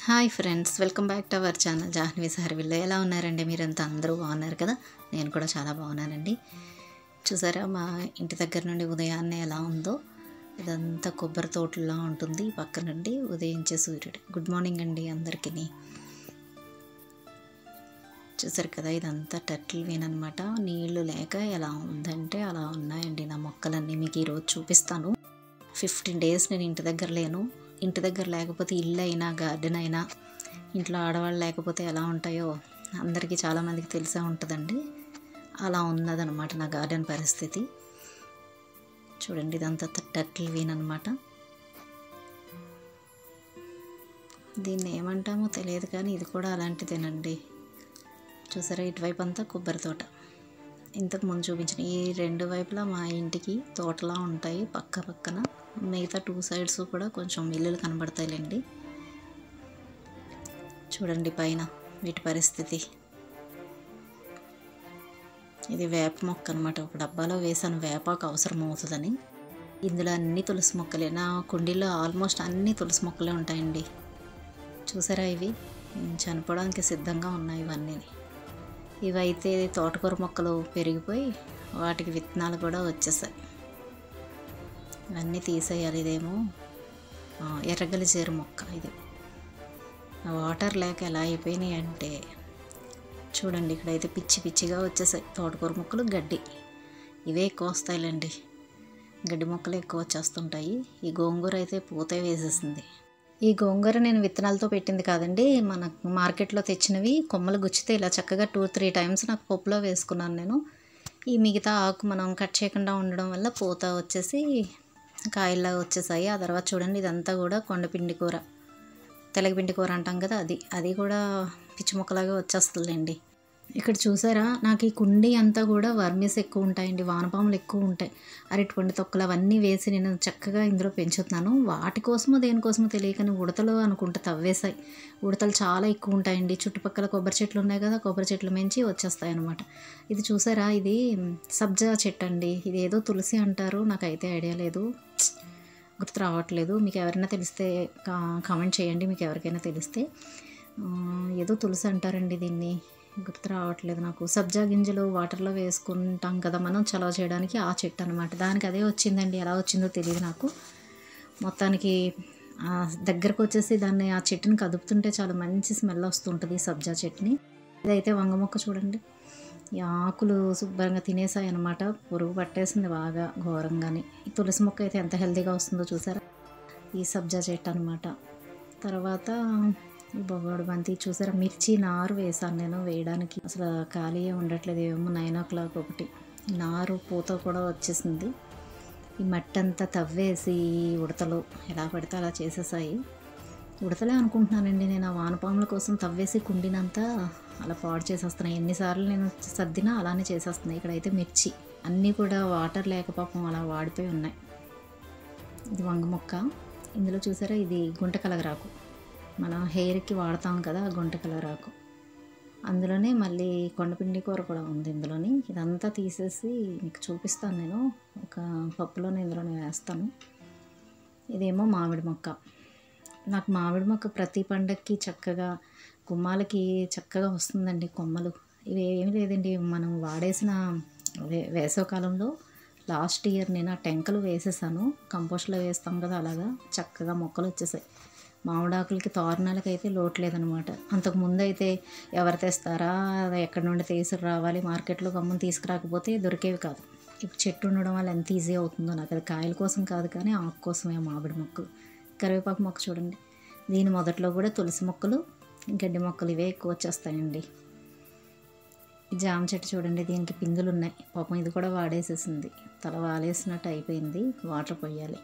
hi friends welcome back to our channel Jahnavi సార్విల్లో ఎలా ఉన్నారండి మీరంతా అందరూ బాగున్నారు కదా నేను కూడా చాలా బాగున్నానండి చూసారా మా ఇంటి దగ్గర నుండి ఉదయాన్నే ఎలా ఉందో ఇదంతా కొబ్బరి తోటలా ఉంటుంది ఈ పక్క నుండి ఉదయించే సూర్యుడు గుడ్ మార్నింగ్ అండి అందరికీ చూసారు కదా ఇదంతా టర్టిల్ వీన్ అనమాట నీళ్లు లేక ఎలా ఉందంటే అలా ఉన్నాయండి నా మొక్కలన్నీ మీకు ఈరోజు చూపిస్తాను ఫిఫ్టీన్ డేస్ నేను ఇంటి దగ్గర లేను ఇంటి దగ్గర లేకపోతే ఇల్లు అయినా గార్డెన్ అయినా ఇంట్లో ఆడవాళ్ళు లేకపోతే ఎలా ఉంటాయో అందరికీ చాలామందికి తెలిసే ఉంటుందండి అలా ఉన్నదనమాట నా గార్డెన్ పరిస్థితి చూడండి ఇదంతా టర్టిల్ వీన్ అనమాట దీన్ని ఏమంటామో తెలియదు కానీ ఇది కూడా అలాంటిదేనండి చూసారా ఇటువైపు అంతా కొబ్బరి తోట ఇంతకు ముందు చూపించిన ఈ రెండు వైపులా మా ఇంటికి తోటలా ఉంటాయి పక్క పక్కన మిగతా టూ సైడ్స్ కూడా కొంచెం ఇల్లులు కనబడతాయిలేండి చూడండి పైన వీటి పరిస్థితి ఇది వేప మొక్క అనమాట ఒక డబ్బాలో వేసాను వేపాకు అవసరం అవుతుందని ఇందులో అన్ని తులసి మొక్కలే నా కుండీలో ఆల్మోస్ట్ అన్ని తులసి మొక్కలే ఉంటాయండి చూసారా ఇవి చనిపోవడానికి సిద్ధంగా ఉన్నాయి ఇవన్నీ ఇవైతే తోటకూర మొక్కలు పెరిగిపోయి వాటికి విత్తనాలు కూడా వచ్చేసాయి ఇవన్నీ తీసేయాలి ఇదేమో ఎర్రగలి చేరు మొక్క ఇది వాటర్ లేక ఎలా అయిపోయినాయి అంటే చూడండి ఇక్కడైతే పిచ్చి పిచ్చిగా వచ్చేసాయి తోటకూర మొక్కలు గడ్డి ఇవే ఎక్కువ వస్తాయిలేండి గడ్డి మొక్కలు ఎక్కువ వచ్చేస్తుంటాయి ఈ గోంగూర అయితే పూత వేసేసింది ఈ గోంగూర నేను విత్తనాలతో పెట్టింది కాదండి మన మార్కెట్లో తెచ్చినవి కొమ్మలు గుచ్చితే ఇలా చక్కగా టూ త్రీ టైమ్స్ నాకు పప్పులో వేసుకున్నాను నేను ఈ మిగతా ఆకు మనం కట్ చేయకుండా ఉండడం వల్ల పూత వచ్చేసి కాయల్లాగా వచ్చేసాయి ఆ తర్వాత చూడండి ఇదంతా కూడా కొండపిండి కూర తెలగపిండి కూర అంటాం కదా అది అది కూడా పిచ్చి మొక్కలాగా వచ్చేస్తుందండి ఇక్కడ చూసారా నాకు ఈ కుండీ అంతా కూడా వర్మీస్ ఎక్కువ ఉంటాయండి వానపాములు ఎక్కువ ఉంటాయి అరటి పండు తొక్కలు అవన్నీ వేసి నేను చక్కగా ఇందులో పెంచుతున్నాను వాటి కోసమో దేనికోసమో తెలియకని ఉడతలు అనుకుంటా తవ్వేశాయి ఉడతలు చాలా ఎక్కువ ఉంటాయండి చుట్టుపక్కల కొబ్బరి చెట్లు ఉన్నాయి కదా కొబ్బరి చెట్లు మించి వచ్చేస్తాయి అనమాట ఇది చూసారా ఇది సబ్జా చెట్టు అండి ఇది ఏదో తులసి అంటారు నాకైతే ఐడియా లేదు గుర్తు రావట్లేదు మీకు ఎవరైనా తెలిస్తే కామెంట్ చేయండి మీకు ఎవరికైనా తెలిస్తే ఏదో తులసి అంటారండి దీన్ని గుర్తు రావట్లేదు నాకు సబ్జా గింజలు వాటర్లో వేసుకుంటాం కదా మనం చలవ చేయడానికి ఆ చెట్టు అనమాట దానికి అదే వచ్చిందండి ఎలా వచ్చిందో తెలియదు నాకు మొత్తానికి దగ్గరకు వచ్చేసి దాన్ని ఆ చెట్టుని కదుపుతుంటే చాలా మంచి స్మెల్ వస్తుంటుంది సబ్జా చట్నీ ఇదైతే వంగ మొక్క చూడండి ఈ ఆకులు శుభ్రంగా తినేసాయి అనమాట పురుగు పట్టేసింది బాగా ఘోరంగానే ఈ తులసి మొక్క అయితే ఎంత హెల్తీగా వస్తుందో చూసారా ఈ సబ్జా చెట్టు అనమాట తర్వాత ఈ బొగోడు బంతి చూసారా మిర్చి నారు వేసాను నేను వేయడానికి అసలు ఖాళీ ఉండట్లేదు ఏమో నైన్ ఓ క్లాక్ ఒకటి నారు పూత కూడా వచ్చేసింది ఈ మట్టి అంతా తవ్వేసి ఉడతలు ఎలా పడితే అలా చేసేసాయి ఉడతలే అనుకుంటున్నానండి నేను ఆ వానపాముల కోసం తవ్వేసి కుండినంతా అలా పాడు చేసేస్తున్నాయి ఎన్నిసార్లు నేను సర్దినా అలానే చేసేస్తున్నాయి ఇక్కడైతే మిర్చి అన్నీ కూడా వాటర్ లేక పాపం అలా వాడిపోయి ఉన్నాయి ఇది వంగ మొక్క ఇందులో చూసారా ఇది గుంట కలగరాకు మనం హెయిర్కి వాడతాం కదా గుంట కలరాకు అందులోనే మళ్ళీ కొండపిండి కూర కూడా ఉంది ఇందులోని ఇదంతా తీసేసి మీకు చూపిస్తాను నేను ఒక పప్పులోనే ఇందులోనే వేస్తాను ఇదేమో మామిడి మొక్క నాకు మామిడి మొక్క ప్రతి పండక్కి చక్కగా గుమ్మాలకి చక్కగా వస్తుందండి కొమ్మలు ఇవి ఏమి లేదండి మనం వాడేసిన వే వేసవకాలంలో లాస్ట్ ఇయర్ నేను ఆ టెంకలు వేసేసాను కంపోస్ట్లో వేస్తాం కదా అలాగా చక్కగా మొక్కలు వచ్చేసాయి మామిడాకులకి తోరణాలకి అయితే లోటు లేదనమాట అంతకుముందు అయితే ఎవరు తెస్తారా అది ఎక్కడి నుండి తీసుకు రావాలి మార్కెట్లో గమ్మున తీసుకురాకపోతే దొరికేవి కాదు ఇప్పుడు చెట్టు ఉండడం వల్ల ఎంత ఈజీ అవుతుందో నాకు అది కాయల కోసం కాదు కానీ ఆకు కోసమే మామిడి మొక్కలు కరివేపాకు మొక్క చూడండి దీని మొదట్లో కూడా తులసి మొక్కలు గడ్డి మొక్కలు ఇవే ఎక్కువ వచ్చేస్తాయండి జామ చెట్టు చూడండి దీనికి పిందులు ఉన్నాయి పాపం ఇది కూడా వాడేసేసింది తల వాలేసినట్టు అయిపోయింది వాటర్ పోయాలి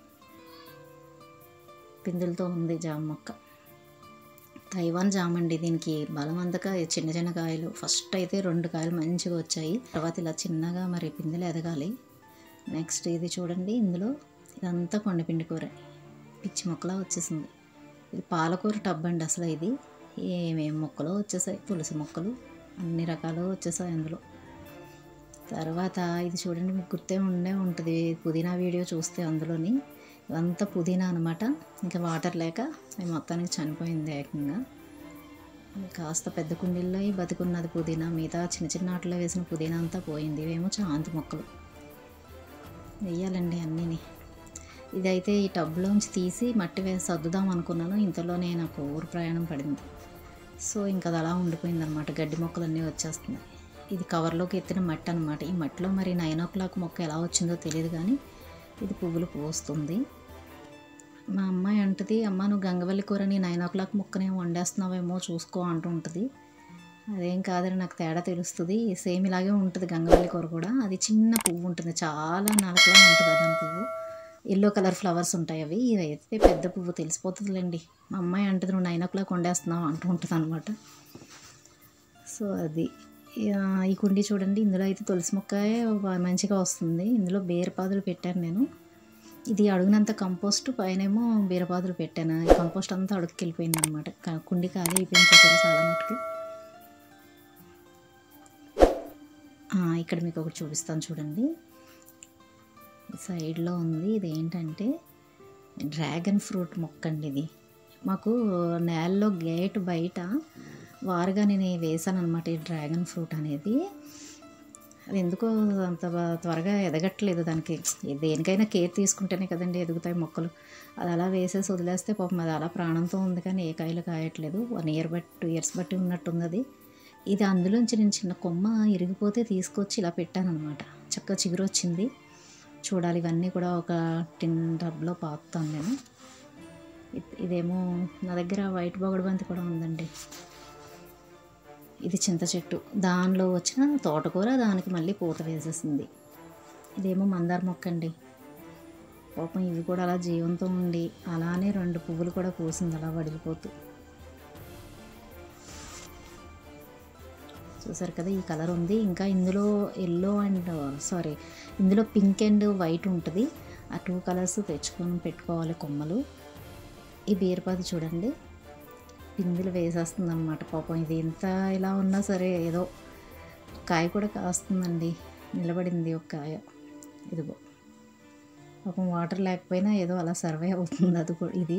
పిందులతో ఉంది జామ మొక్క తైవాన్ జామ అండి దీనికి బలం అందక చిన్న చిన్న కాయలు ఫస్ట్ అయితే రెండు కాయలు మంచిగా వచ్చాయి తర్వాత ఇలా చిన్నగా మరి పిందెలు ఎదగాలి నెక్స్ట్ ఇది చూడండి ఇందులో ఇదంతా కొండపిండి కూర పిచ్చి మొక్కలా వచ్చేసింది ఇది పాలకూర టబ్ అండి అసలు ఇది ఏమేమి మొక్కలు వచ్చేసాయి తులసి మొక్కలు అన్ని రకాలు వచ్చేసాయి అందులో తర్వాత ఇది చూడండి మీకు గుర్తే ఉండే ఉంటుంది పుదీనా వీడియో చూస్తే అందులోని ఇదంతా పుదీనా అనమాట ఇంకా వాటర్ లేక అవి మొత్తానికి చనిపోయింది ఏకంగా కాస్త పెద్ద కుండీల్లో బతికున్నది పుదీనా మిగతా చిన్న చిన్న ఆటలో వేసిన పుదీనా అంతా పోయింది ఇవేమో చాంతి మొక్కలు వెయ్యాలండి అన్నీని ఇదైతే ఈ టబ్లోంచి తీసి మట్టి వేసి సర్దుదాం అనుకున్నాను ఇంతలోనే నాకు ఊరు ప్రయాణం పడింది సో ఇంకా అది అలా ఉండిపోయింది అనమాట గడ్డి మొక్కలన్నీ వచ్చేస్తున్నాయి ఇది కవర్లోకి ఎత్తిన మట్టి అనమాట ఈ మట్టిలో మరి నైన్ ఓ క్లాక్ మొక్క ఎలా వచ్చిందో తెలియదు కానీ ఇది పువ్వులు పోస్తుంది మా అమ్మాయి అంటది అమ్మ నువ్వు గంగవల్లి కూరని నైన్ ఓ క్లాక్ ముక్కనే వండేస్తున్నావేమో చూసుకో అంటూ ఉంటుంది అదేం కాదని నాకు తేడా తెలుస్తుంది సేమ్ ఇలాగే ఉంటుంది గంగవల్లి కూర కూడా అది చిన్న పువ్వు ఉంటుంది చాలా నలకలా ఉంటుంది దాని పువ్వు ఎల్లో కలర్ ఫ్లవర్స్ ఉంటాయి అవి ఇదైతే పెద్ద పువ్వు తెలిసిపోతుందిలేండి మా అమ్మాయి అంటది నువ్వు నైన్ ఓ క్లాక్ వండేస్తున్నావు అంటూ ఉంటుంది అనమాట సో అది ఆ, ఈ కుండీ చూడండి ఇందులో అయితే తులసి మొక్కాయే మంచిగా వస్తుంది ఇందులో బీరపాదులు పెట్టాను నేను ఇది అడుగునంత కంపోస్ట్ పైనేమో బీరపాదులు పెట్టాను ఈ కంపోస్ట్ అంతా అడుగుకి వెళ్ళిపోయింది అనమాట కుండి ఖాళీ అయిపోయింది చూసారు చాలా మటుకు ఆ, ఇక్కడ మీకు ఒకటి చూపిస్తాను చూడండి ఈ సైడ్లో ఉంది ఇది ఏంటంటే డ్రాగన్ ఫ్రూట్ మొక్క అండి ఇది మాకు నేలలో గేట్ బయట వారుగా నేను వేసాను అనమాట ఈ డ్రాగన్ ఫ్రూట్ అనేది అది ఎందుకో అంత బా- త్వరగా ఎదగట్లేదు దానికి దేనికైనా కేర్ తీసుకుంటేనే కదండి ఎదుగుతాయి మొక్కలు అది అలా వేసేసి వదిలేస్తే పాపం అది అలా ప్రాణంతో ఉంది కానీ ఏ కాయలు కాయట్లేదు వన్ ఇయర్ బట్టి టూ ఇయర్స్ బట్టి ఉన్నట్టుంది అది ఇది అందులోంచి నేను చిన్న కొమ్మ ఇరిగిపోతే తీసుకొచ్చి ఇలా పెట్టాను అనమాట చక్కగా చిగురు వచ్చింది చూడాలి ఇవన్నీ కూడా ఒక టిన్ టబ్లో పాతాను నేను ఇ- ఇదేమో నా దగ్గర వైట్ బొగడు బంతి కూడా ఉందండి ఇది చింత చెట్టు దానిలో వచ్చిన తోటకూర దానికి మళ్ళీ పూత వేసేసింది ఇదేమో మందార మొక్క అండి పాపం ఇవి కూడా అలా జీవంతో ఉండి అలానే రెండు పువ్వులు కూడా పూసింది అలా వడిలిపోతూ చూసారు కదా ఈ కలర్ ఉంది ఇంకా ఇందులో ఎల్లో అండ్ సారీ ఇందులో పింక్ అండ్ వైట్ ఉంటుంది ఆ టూ కలర్స్ తెచ్చుకొని పెట్టుకోవాలి కొమ్మలు ఈ బీరపాది చూడండి పిందులు వేసేస్తుంది అనమాట పాపం ఇది ఎంత ఇలా ఉన్నా సరే ఏదో కాయ కూడా కాస్తుందండి నిలబడింది ఒక కాయ ఇదిగో పాపం వాటర్ లేకపోయినా ఏదో అలా సర్వే అవుతుంది అది కూడా ఇది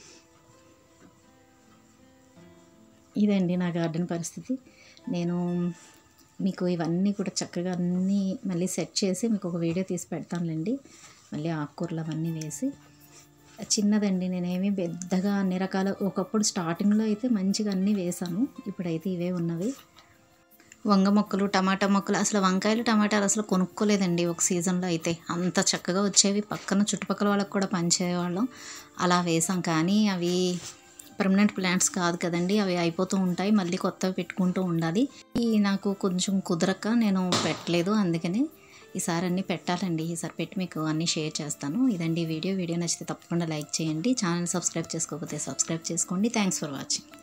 ఇదండి నా గార్డెన్ పరిస్థితి నేను మీకు ఇవన్నీ కూడా చక్కగా అన్నీ మళ్ళీ సెట్ చేసి మీకు ఒక వీడియో తీసి పెడతానులేండి మళ్ళీ ఆకుకూరలు అవన్నీ వేసి చిన్నదండి నేనేమి పెద్దగా అన్ని రకాల ఒకప్పుడు స్టార్టింగ్లో అయితే మంచిగా అన్నీ వేసాను ఇప్పుడైతే ఇవే ఉన్నవి వంగ మొక్కలు టమాటా మొక్కలు అసలు వంకాయలు టమాటాలు అసలు కొనుక్కోలేదండి ఒక సీజన్లో అయితే అంత చక్కగా వచ్చేవి పక్కన చుట్టుపక్కల వాళ్ళకి కూడా పంచేవాళ్ళం అలా వేసాం కానీ అవి పర్మనెంట్ ప్లాంట్స్ కాదు కదండి అవి అయిపోతూ ఉంటాయి మళ్ళీ కొత్తవి పెట్టుకుంటూ ఉండాలి ఈ నాకు కొంచెం కుదరక నేను పెట్టలేదు అందుకని ఈసారి అన్నీ పెట్టాలండి ఈసారి పెట్టి మీకు అన్నీ షేర్ చేస్తాను ఇదండి ఈ వీడియో వీడియో నచ్చితే తప్పకుండా లైక్ చేయండి ఛానల్ సబ్స్క్రైబ్ చేసుకోకపోతే సబ్స్క్రైబ్ చేసుకోండి థ్యాంక్స్ ఫర్ వాచింగ్